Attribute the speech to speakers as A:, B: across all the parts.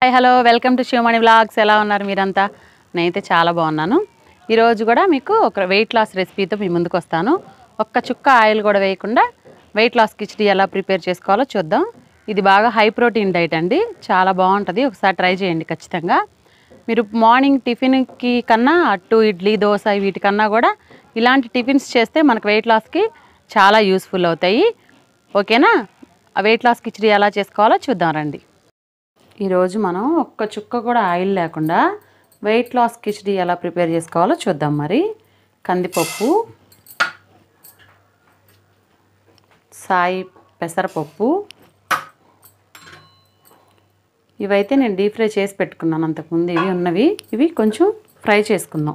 A: hi hello welcome to Shivamani vlogs ఎలా ఉన్నారు మీరంతా నేనైతే చాలా బాగున్నాను ఈరోజు కూడా మీకు ఒక వెయిట్ లాస్ రెసిపీతో మీ ముందుకు వస్తాను ఒక్క చుక్క ఆయిల్ కూడా వేయకుండా వెయిట్ లాస్ కిచడీ ఎలా ప్రిపేర్ చేసుకోవాలో చూద్దాం ఇది బాగా హై ప్రోటీన్ డైట్ అండి చాలా బాగుంటుంది ఒకసారి ట్రై చేయండి ఖచ్చితంగా మీరు మార్నింగ్ టిఫిన్కి కన్నా అట్టు ఇడ్లీ దోశ వీటికన్నా కూడా ఇలాంటి టిఫిన్స్ చేస్తే మనకు వెయిట్ లాస్కి చాలా యూస్ఫుల్ అవుతాయి ఓకేనా ఆ వెయిట్ లాస్ కిచడీ ఎలా చేసుకోవాలో చూద్దాం రండి ఈరోజు మనం ఒక్క చుక్క కూడా ఆయిల్ లేకుండా వెయిట్ లాస్ కిచడీ ఎలా ప్రిపేర్ చేసుకోవాలో చూద్దాం మరి కందిపప్పు సాయి పెసరపప్పు ఇవైతే నేను డీప్ ఫ్రై చేసి పెట్టుకున్నాను అంతకుముందు ఇవి ఉన్నవి ఇవి కొంచెం ఫ్రై చేసుకుందాం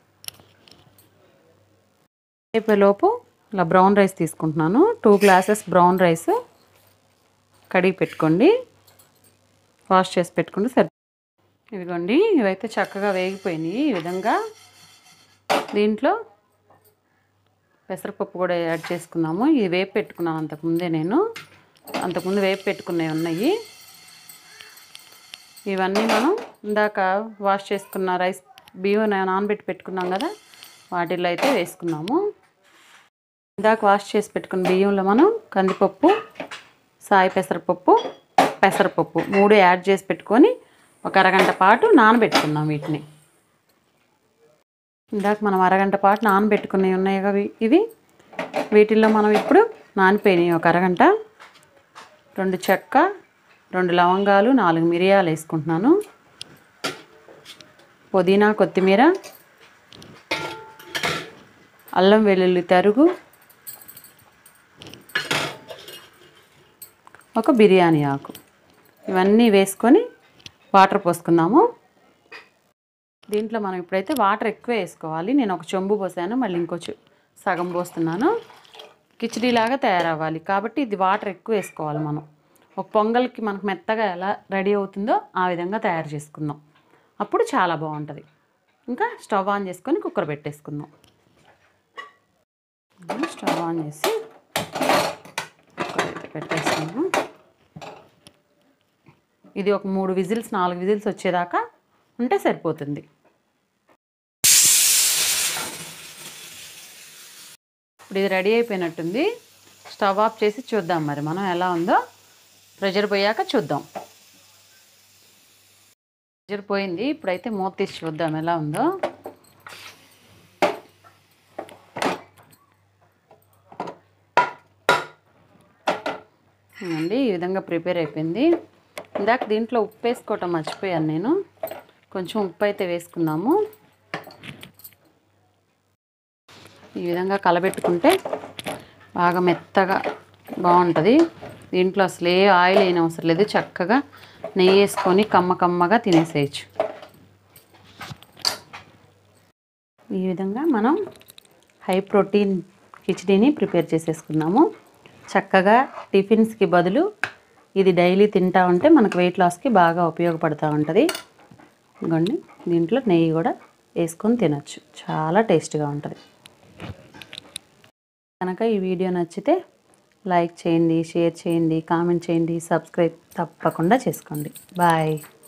A: అయిపోయేలోపు ఇలా బ్రౌన్ రైస్ తీసుకుంటున్నాను టూ గ్లాసెస్ బ్రౌన్ రైస్ కడిగి పెట్టుకోండి వాష్ చేసి పెట్టుకుంటే సరి ఇదిగోండి ఇవైతే చక్కగా వేగిపోయినాయి ఈ విధంగా దీంట్లో పెసరపప్పు కూడా యాడ్ చేసుకున్నాము ఇది వేపు పెట్టుకున్నాను అంతకుముందే నేను అంతకుముందు వేపు పెట్టుకున్నవి ఉన్నాయి ఇవన్నీ మనం ఇందాక వాష్ చేసుకున్న రైస్ బియ్యం నానబెట్టి పెట్టుకున్నాం కదా వాటిల్లో అయితే వేసుకున్నాము ఇందాక వాష్ చేసి పెట్టుకున్న బియ్యంలో మనం కందిపప్పు సాయి పెసరపప్పు పెసరపప్పు మూడు యాడ్ చేసి పెట్టుకొని ఒక అరగంట పాటు నానబెట్టుకున్నాం వీటిని ఇందాక మనం అరగంట పాటు నానబెట్టుకున్నవి ఉన్నాయి కదా ఇవి వీటిల్లో మనం ఇప్పుడు నానిపోయినాయి ఒక అరగంట రెండు చెక్క రెండు లవంగాలు నాలుగు మిరియాలు వేసుకుంటున్నాను పుదీనా కొత్తిమీర అల్లం వెల్లుల్లి తరుగు ఒక బిర్యానీ ఆకు ఇవన్నీ వేసుకొని వాటర్ పోసుకుందాము దీంట్లో మనం ఇప్పుడైతే వాటర్ ఎక్కువ వేసుకోవాలి నేను ఒక చెంబు పోసాను మళ్ళీ ఇంకో చె- సగం పోస్తున్నాను కిచడీలాగా తయారవ్వాలి కాబట్టి ఇది వాటర్ ఎక్కువ వేసుకోవాలి మనం ఒక పొంగల్కి మనకు మెత్తగా ఎలా రెడీ అవుతుందో ఆ విధంగా తయారు చేసుకుందాం అప్పుడు చాలా బాగుంటుంది ఇంకా స్టవ్ ఆన్ చేసుకొని కుక్కర్ పెట్టేసుకుందాం స్టవ్ ఆన్ చేసి కుక్కర్ అయితే పెట్టేసుకుందాం ఇది ఒక మూడు విజిల్స్ నాలుగు విజిల్స్ వచ్చేదాకా ఉంటే సరిపోతుంది ఇప్పుడు ఇది రెడీ అయిపోయినట్టుంది స్టవ్ ఆఫ్ చేసి చూద్దాం మరి మనం ఎలా ఉందో ప్రెషర్ పోయాక చూద్దాం ప్రెషర్ పోయింది ఇప్పుడైతే మూత తీసి చూద్దాం ఎలా ఉందో అండి ఈ విధంగా ప్రిపేర్ అయిపోయింది ఇందాక దీంట్లో ఉప్పు వేసుకోవటం మర్చిపోయాను నేను కొంచెం ఉప్పు అయితే వేసుకున్నాము ఈ విధంగా కలబెట్టుకుంటే బాగా మెత్తగా బాగుంటుంది దీంట్లో అసలు ఏ ఆయిల్ అయిన అవసరం లేదు చక్కగా నెయ్యి వేసుకొని కమ్మ కమ్మగా తినేసేయచ్చు ఈ విధంగా మనం హై ప్రోటీన్ కిచడీని ప్రిపేర్ చేసేసుకున్నాము చక్కగా టిఫిన్స్కి బదులు ఇది డైలీ తింటా ఉంటే మనకు వెయిట్ లాస్కి బాగా ఉపయోగపడుతూ ఉంటుంది ఇదిగోండి దీంట్లో నెయ్యి కూడా వేసుకొని తినొచ్చు చాలా టేస్ట్గా ఉంటుంది కనుక ఈ వీడియో నచ్చితే లైక్ చేయండి షేర్ చేయండి కామెంట్ చేయండి సబ్స్క్రైబ్ తప్పకుండా చేసుకోండి బాయ్